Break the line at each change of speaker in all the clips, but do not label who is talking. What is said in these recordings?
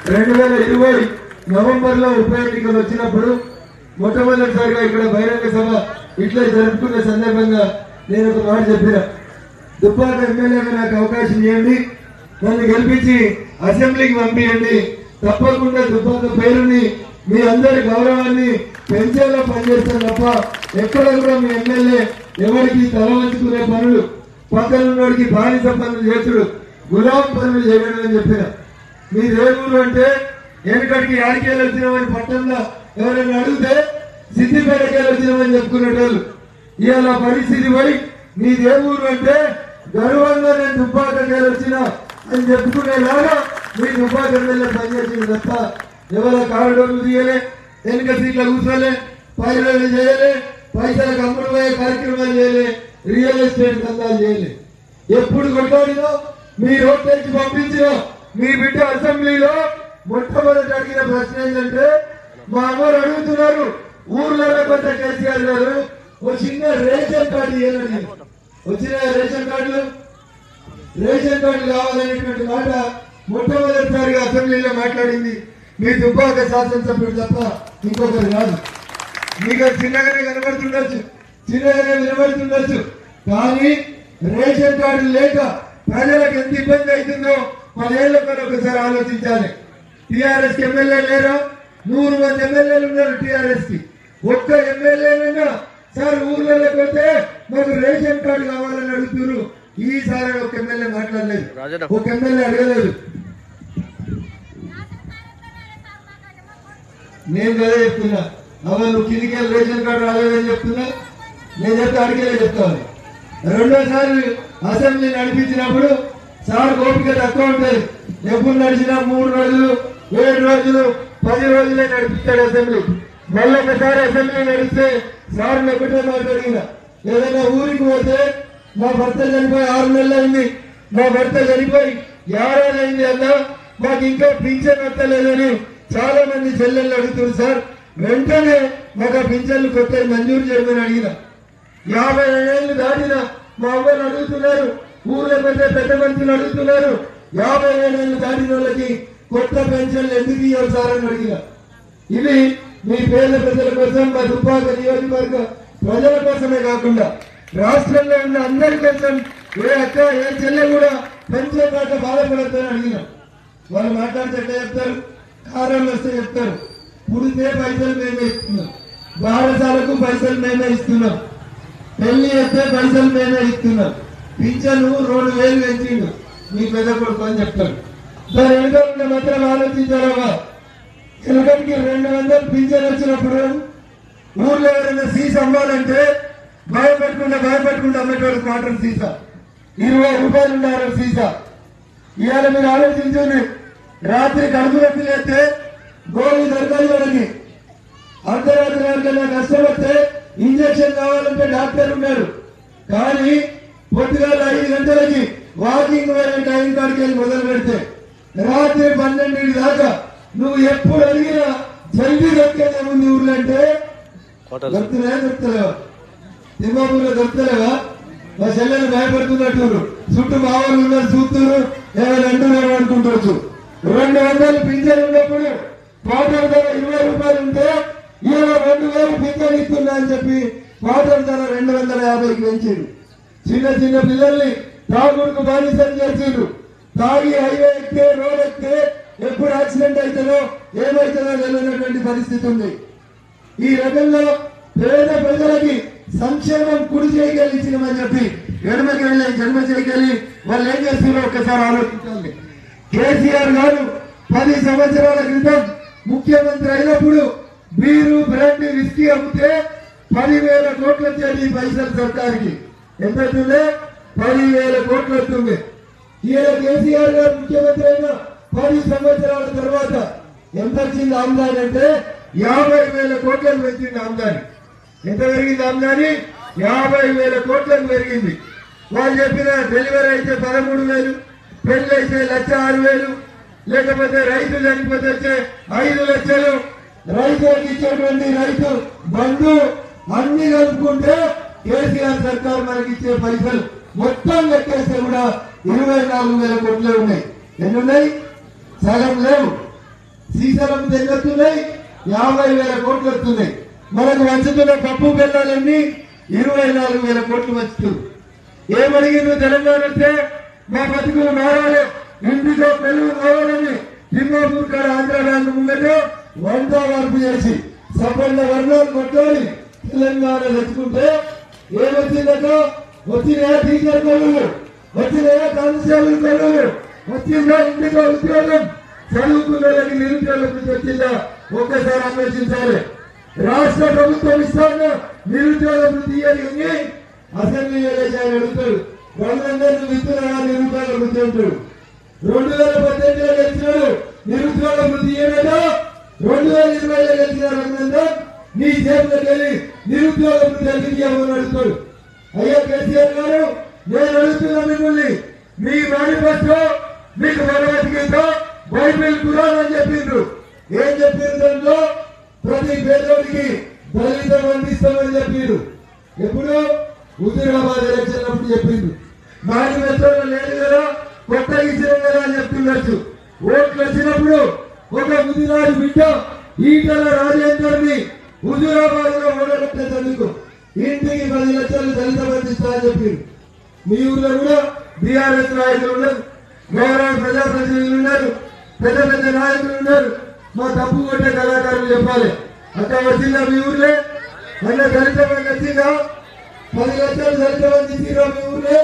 రెండు వేల ఇరవై నవంబర్ లో ఉప ఎన్నికలు వచ్చినప్పుడు మొట్టమొదటిసారిగా ఇక్కడ బహిరంగ సభ ఇట్లా జరుపుకున్న సందర్భంగా నేను ఒక మాట చెప్పిన దుబ్బాక ఎమ్మెల్యేగా నాకు అవకాశం ఇవ్వండి నన్ను గెలిపించి అసెంబ్లీకి పంపించండి తప్పకుండా దుబ్బాక పేరుని మీ అందరి గౌరవాన్ని పెంచేలా పనిచేస్తాను తప్ప ఎక్కడ కూడా మీ ఎమ్మెల్యే ఎవరికి తల వంచుకునే పనులు పక్కనున్నోడికి బానిస పనులు చేసుడు గులాం పనులు చేయడం అని చెప్పిన మీ ఊరు అంటే వెనకడికి ఆడికేళ్ళు వచ్చినామని పట్టణంలో ఎవరైనా అడిగితే సిద్దిపేటకేళ్ళు వచ్చినామని చెప్పుకునేటోళ్ళు ఇవాళ పరిస్థితి పోయి మీ ఊరు అంటే గర్వంగా నేను దుబ్బాకకేళ్ళు వచ్చిన అని చెప్పుకునేలాగా మీ దుబ్బాక ఎమ్మెల్యే పనిచేసింది తప్ప ఎవరో కారిడోర్లు తీయలే వెనుక సీట్ల కూర్చోలే పైరలు చేయలే పైసలకు అమ్ముడు పోయే కార్యక్రమాలు చేయలే రియల్ ఎస్టేట్ దందాలు చేయలే ఎప్పుడు కొట్టాడినో మీ రోడ్ తెచ్చి పంపించిన మీ బిడ్డ అసెంబ్లీలో మొట్టమొదటి అడిగిన ప్రశ్న ఏంటంటే మా అమ్మరు అడుగుతున్నారు ఊర్లలో కొంత కేసీఆర్ గారు ఓ చిన్న రేషన్ కార్డు ఇవ్వాలని వచ్చిన రేషన్ కార్డులు రేషన్ కార్డు కావాలనేటువంటి మాట మొట్టమొదటిసారిగా అసెంబ్లీలో మాట్లాడింది మీ దుబ్బాక శాసనసభ్యుడు తప్ప ఇంకొకరు కాదు మీకు అది చిన్నగానే కనబడుతుండొచ్చు చిన్నగానే వినబడుతుండొచ్చు కానీ రేషన్ కార్డు లేక ప్రజలకు ఎంత ఇబ్బంది అవుతుందో పదేళ్ల పని ఒకసారి ఆలోచించాలి టిఆర్ఎస్ ఎమ్మెల్యే లేరా నూరు మంది ఎమ్మెల్యేలు ఉన్నారు టిఆర్ఎస్ కి ఒక్క ఎమ్మెల్యేనైనా సార్ ఊర్లలో పోతే మాకు రేషన్ కార్డు కావాలని అడుగుతున్నారు ఈసారి ఒక ఎమ్మెల్యే మాట్లాడలేదు ఒక ఎమ్మెల్యే అడగలేదు నేను కదా చెప్తున్నా అవ్వ నువ్వు కిందికి వెళ్ళి రేషన్ కార్డు రాలేదని చెప్తున్నా నేను చెప్తే అడిగేదే చెప్తాను రెండోసారి అసెంబ్లీ నడిపించినప్పుడు సార్ ఓపిక తక్కువ ఉంటుంది ఎప్పుడు నడిచినా మూడు రోజులు ఏడు రోజులు పది రోజులే నడిపిస్తాడు అసెంబ్లీ మళ్ళీ ఒకసారి అసెంబ్లీ నడిస్తే సార్ ఒకటే మాట అడిగిన ఏదైనా ఊరికి పోతే మా భర్త చనిపోయి ఆరు నెలలు అయింది మా భర్త చనిపోయి ఏడాది అయింది అన్నా మాకు ఇంకా పింఛన్ వస్తలేదని చాలా మంది చెల్లెళ్ళు అడుగుతున్నారు సార్ వెంటనే మాకు ఆ పింఛన్లు కొత్త మంజూరు చేయమని అడిగిన యాభై ఏళ్ళు దాటిన మా అమ్మని అడుగుతున్నారు ఊర్లో పెద్ద పెద్ద మనుషులు అడుగుతున్నారు యాభై ఏళ్ళు దాటిన వాళ్ళకి కొత్త పెన్షన్లు ఎందుకు ఇవ్వాలి సార్ అని అడిగిన ఇవి మీ పేద ప్రజల కోసం మా దుబ్బాక నియోజకవర్గ ప్రజల కోసమే కాకుండా రాష్ట్రంలో ఉన్న అందరి కోసం ఏ అక్క ఏ చెల్లె కూడా పెన్షన్ కాక బాధపడతారని అడిగిన వాళ్ళు మాట్లాడితే ఎట్లా చెప్తారు కారం వస్తే చెప్తారు పుడితే పైసలు మేమే ఇస్తున్నాం బారసాలకు పైసలు మేమే ఇస్తున్నాం పెళ్లి చేస్తే పైసలు మేమే ఇస్తున్నాం పింఛను రెండు వేలు పెంచిండు మీ పెద్ద కొడుకు అని చెప్తారు దాని వెనుక ఉన్న మాత్రం ఆలోచించారా వెనుకటికి రెండు వందలు పింఛన్ వచ్చినప్పుడు ఊర్లో ఎవరైనా సీసా అమ్మాలంటే భయపెట్టకుండా భయపెట్టకుండా అమ్మేటోడు క్వార్టర్ సీసా ఇరవై రూపాయలు ఉన్నారు సీసా ఇవాళ మీరు ఆలోచించండి రాత్రి కడుపు నొప్పి లేస్తే గోళీ దొరకాలి వాళ్ళకి అర్ధరాత్రి వరకైనా కష్టపడితే ఇంజక్షన్ కావాలంటే డాక్టర్ ఉన్నారు కానీ పొద్దుగాల ఐదు గంటలకి వాకింగ్ వెళ్ళే టైం కాడికి వెళ్ళి మొదలు పెడితే రాత్రి పన్నెండింటి దాకా నువ్వు ఎప్పుడు అడిగినా జల్దీ దొరికేదే ఉంది ఊర్లో అంటే దొరుకుతున్నాయా దొరుకుతలేవా తిమ్మాపూర్లో దొరుకుతలేవా మా చెల్లెలు భయపడుతున్నట్టు చుట్టూ మామూలు ఉన్నారు చూస్తున్నారు ఏమైనా అంటున్నారు అనుకుంటవచ్చు రెండు వందలు పింఛన్ ఉన్నప్పుడు క్వార్టర్ ధర ఇరవై రూపాయలు ఉంటే ఇరవై రెండు వేలు పింఛన్ ఇస్తున్నా అని చెప్పి క్వార్టర్ ధర రెండు వందల యాభైకి పెంచిండు చిన్న చిన్న పిల్లల్ని తాగుడుకు బానిసలు చేసిండ్రు తాగి హైవే ఎక్కితే రోడ్ ఎక్కితే ఎప్పుడు యాక్సిడెంట్ అవుతుందో ఏమవుతుందో తెలియనటువంటి పరిస్థితి ఉంది ఈ రకంగా పేద ప్రజలకి సంక్షేమం కుడి చేయగలిగినామని చెప్పి ఎడమకి వెళ్ళి జన్మ చేయగలి వాళ్ళు ఏం చేస్తున్నారో ఒక్కసారి ఆలోచించాలి కేసీఆర్ గారు పది సంవత్సరాల క్రితం ముఖ్యమంత్రి అయినప్పుడు బీరు బ్రాండ్ విస్కీ అమ్మితే పదివేల కోట్లు వచ్చేది ఈ పైసలు సర్కార్కి ఎంత అవుతుంది పదివేల కోట్లు వస్తుంది ఈయన కేసీఆర్ గారు ముఖ్యమంత్రి అయిన పది సంవత్సరాల తర్వాత ఎంత వచ్చింది ఆమ్దాని అంటే యాభై వేల కోట్లకు పెంచింది ఆమ్దాని ఎంత పెరిగింది ఆమ్దాని యాభై వేల కోట్లకు పెరిగింది వాళ్ళు చెప్పిన డెలివరీ అయితే పదమూడు వేలు పెళ్లి అయితే లక్ష ఆరు వేలు లేకపోతే రైతు చనిపోతే వచ్చే ఐదు లక్షలు రైతులకు ఇచ్చేటువంటి రైతు బంధు అన్ని కలుపుకుంటే కేసీఆర్ సర్కార్ మనకి ఇచ్చే పైసలు మొత్తం లెక్కేస్తే కూడా ఇరవై నాలుగు వేల కోట్లే ఉన్నాయి ఎన్ని ఉన్నాయి సగం లేవు శ్రీశైలం తెగొస్తున్నాయి యాభై వేల కోట్లు వస్తున్నాయి మనకు వంచుతున్న పప్పు బెల్లాలన్నీ ఇరవై నాలుగు వేల కోట్లు వంచుతుంది ఏమడిగింది తెలంగాణ వస్తే మా బతుకులు మారాలి ఇంటితో పెళ్ళి కావాలని తిమ్మాపూర్ కాడ ఆంధ్ర బ్యాంక్ ముంగట వంట వరకు చేసి సఫల వర్ణాలు కొట్టాలి తెలంగాణ తెచ్చుకుంటే ఏమొచ్చిందట వచ్చిన టీచర్ కొలువు వచ్చిన కానిస్టేబుల్ కొలువు వచ్చిందా ఇంటికి ఉద్యోగం చదువుకున్న వాళ్ళకి నిరుద్యోగం వచ్చిందా ఒక్కసారి ఆలోచించాలి రాష్ట్ర ప్రభుత్వం ఇస్తాను నిరుద్యోగం తీయని అసెంబ్లీ ఎలక్షన్ అడుగుతాడు వాళ్ళందరూ విత్తనాలు నిరుద్యోగం ఉంటాడు రెండు వేల పద్దెనిమిదిలో గెలిచినాడు నిరుద్యోగ వృద్ధి ఏమేటో రెండు వేల ఇరవైలో గెలిచిన రఘునందన్ నీ చేతులకు వెళ్ళి నిరుద్యోగ వృద్ధి ఎందుకు ఇవ్వమని అడుగుతాడు అయ్యా కేసీఆర్ గారు నేను అడుగుతున్నా మిమ్మల్ని మీ మేనిఫెస్టో మీకు భగవద్గీత బైబిల్ కురాన్ అని చెప్పిండ్రు ఏం చెప్పిండ్రు దాంట్లో ప్రతి పేదోడికి దళితం అందిస్తామని చెప్పిండ్రు ఎప్పుడు హుజూరాబాద్ ఎలక్షన్ అప్పుడు చెప్పిండ్రు మేనిఫెస్టోలో లేదు కదా కొత్త ఇచ్చినాం కదా అని చెప్తుండొచ్చు ఓట్లు వచ్చినప్పుడు ఒక ముదిరాజు బిడ్డ ఈటల రాజేందర్ ని హుజూరాబాద్ లో ఓడగొట్టేందుకు ఇంటికి పది లక్షలు దళిత మంది ఇస్తా అని చెప్పిండ్రు మీ ఊర్లో కూడా బీఆర్ఎస్ నాయకులు ఉన్నారు గౌరవ ప్రజాప్రతినిధులు ఉన్నారు పెద్ద పెద్ద నాయకులు ఉన్నారు మా తప్పు కొట్టే కళాకారులు చెప్పాలి అక్కడ వచ్చిందా మీ ఊర్లే అన్న దళిత మంది వచ్చిందా పది లక్షలు దళిత మంది ఇచ్చిరా మీ ఊర్లే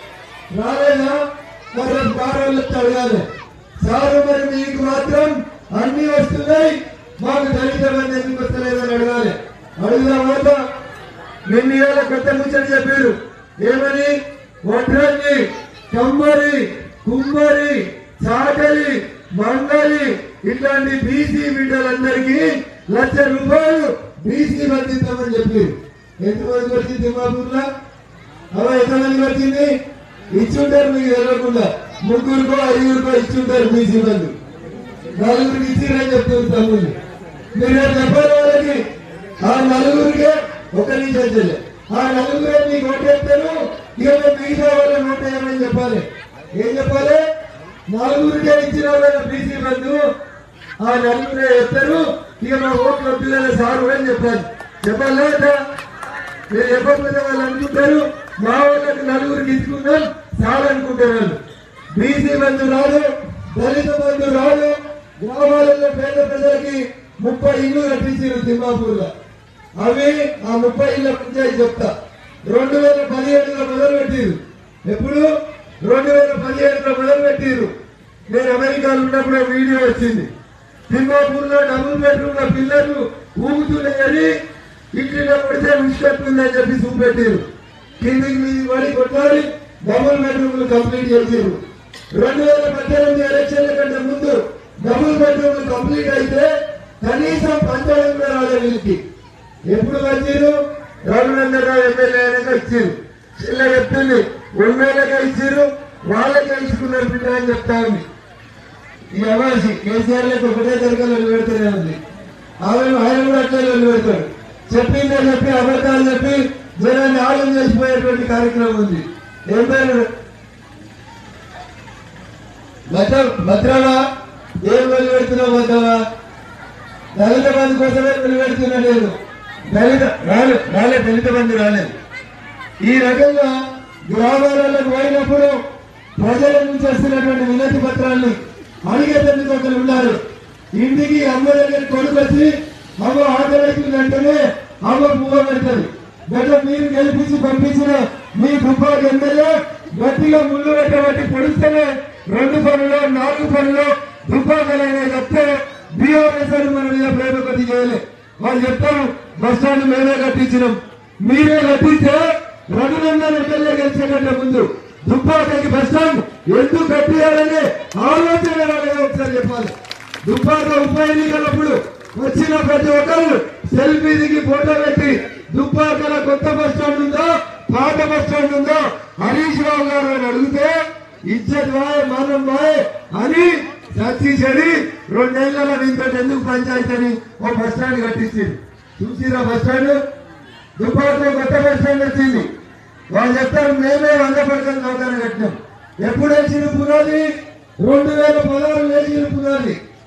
రాలేదా మరి కారణాలు వచ్చి అడగాలి సారు మరి మీకు మాత్రం అన్ని వస్తున్నాయి మాకు దళిత మంది ఎందుకు వస్తలేదని అడగాలి అడుగుదా మాట నిన్న ఇవాళ కొత్త ముచ్చట చెప్పారు ఏమని వడ్రంగి కమ్మరి కుమ్మరి చాకలి మంగలి ఇట్లాంటి బీసీ బిడ్డలందరికీ లక్ష రూపాయలు బీసీ బంధిస్తామని చెప్పారు ఎంతమందికి వచ్చింది తిమ్మాపూర్లో అలా ఎంతమందికి వచ్చింది ఇచ్చుంటారు మీకు తెలియకుండా ముగ్గురుకో ఐదుగురికో ఇచ్చుంటారు బీసీ మంది నలుగురికి ఇచ్చిరని చెప్తుంది తమ్ముళ్ళు మీరు ఏం చెప్పాలి వాళ్ళకి ఆ నలుగురికే ఒక నిమిషం చెల్లె ఆ నలుగురే మీకు ఓటేస్తారు ఇక మేము మిగతా వాళ్ళని ఓటేయమని చెప్పాలి ఏం చెప్పాలి నలుగురికే ఇచ్చిన వాళ్ళ బీసీ బంధు ఆ నలుగురే ఎత్తారు ఇక మా ఓట్ల పిల్లల సారు అని చెప్పాలి చెప్పాలి లేదా? మీరు చెప్పకపోతే వాళ్ళు అనుకుంటారు మా వాళ్ళకి నలుగురికి ఇచ్చుకున్నాం చాలు అనుకుంటారు వాళ్ళు బీసీ బంధు రాదు దళిత బంధు రాదు గ్రామాలలో పేద ప్రజలకి ముప్పై ఇల్లు కట్టించారు తిమ్మాపూర్లో అవి ఆ ముప్పై ఇళ్ళ పంచాయతీ చెప్తా రెండు వేల పదిహేడులో మొదలు పెట్టిరు ఎప్పుడు రెండు వేల పదిహేడులో మొదలు పెట్టిరు నేను అమెరికాలో ఉన్నప్పుడు ఒక వీడియో వచ్చింది తిమ్మాపూర్లో డబుల్ బెడ్రూమ్ లో పిల్లలు ఊగుతున్నాయని ఇంటిలో కొడితే విశ్వత్తుందని చెప్పి చూపెట్టారు కిందికి మీది పడి కొట్టాలి డబుల్ బెడ్రూమ్ కంప్లీట్ చేసారు రెండు వేల పద్దెనిమిది ఎలక్షన్ల కంటే ముందు డబుల్ బెడ్రూమ్ కంప్లీట్ అయితే కనీసం పంచాయతీ కూడా రాలేదు వీళ్ళకి ఎప్పుడు వచ్చారు రఘునందరావు ఎమ్మెల్యే అయినాక ఇచ్చారు చిల్ల చెప్తుంది ఎమ్మెల్యేగా ఇచ్చారు వాళ్ళకే ఇచ్చుకున్నారు బిడ్డ అని చెప్తా ఉంది ఈ అవాసి కేసీఆర్ లకు ఒకటే తరగతి వెళ్ళిపెడుతూనే ఉంది ఆమె ఆయన కూడా అట్లే వెళ్ళిపెడతాడు చెప్పిందే చెప్పి అబద్ధాలు చెప్పి జనాన్ని ఆగం చేసిపోయేటువంటి కార్యక్రమం ఉంది ఏం పేరు భద్ర భద్రమా ఏం వెళ్ళిపెడుతున్నావు భద్రమా దళిత బంధు కోసమే వెలువెడుతున్నా నేను దళిత రాలే రాలే దళిత బంధు రాలేదు ఈ రకంగా గ్రామాలకు పోయినప్పుడు ప్రజల నుంచి వస్తున్నటువంటి వినతి పత్రాన్ని అడిగేటందుకు ఒకరు ఉన్నారు ఇంటికి అమ్మ దగ్గర కొడుకు వచ్చి అమ్మ ఆకలికి వెంటనే అమ్మ పువ్వు పెడతారు గత మీరు గెలిపించి పంపించిన మీ దుబ్బాకి ఎమ్మెల్యే గట్టిగా ముళ్ళు పెట్టబట్టి పొడిస్తేనే రెండు పనులు నాలుగు పనులు దుబ్బాకలైనా చెప్తే బీఆర్ఎస్ అని మన మీద ప్రేమ కొద్ది చేయలే వాళ్ళు చెప్తారు బస్ స్టాండ్ మేమే కట్టించినాం మీరే కట్టిస్తే రఘునందన్ ఎమ్మెల్యే గెలిచేటట్టు ముందు దుబ్బాకకి బస్ స్టాండ్ ఎందుకు కట్టియాలని ఆలోచన రాలేదో ఒకసారి చెప్పాలి దుబ్బాక ఉప ఎన్నికలప్పుడు వచ్చిన ప్రతి ఒక్కరు సెల్ఫీ దిగి ఫోటో పెట్టి దుబ్బాకల కొత్త బస్ స్టాండ్ ఉందో పాత బస్ స్టాండ్ ఉందో హరీష్ రావు గారు అని అడిగితే ఇజ్జత్ బాయ్ మానం బాయ్ అని చచ్చి రెండేళ్ల దీంతో ఎందుకు పంచాయతీ అని ఓ బస్ స్టాండ్ కట్టించింది చూసిరా బస్ స్టాండ్ దుబ్బాకలో కొత్త బస్ స్టాండ్ వచ్చింది వాళ్ళు చెప్తారు మేమే వంద పడకలు చౌకాన్ని కట్టినాం ఎప్పుడు వేసిన పునాది రెండు వేల పదహారు వేసిన పునాది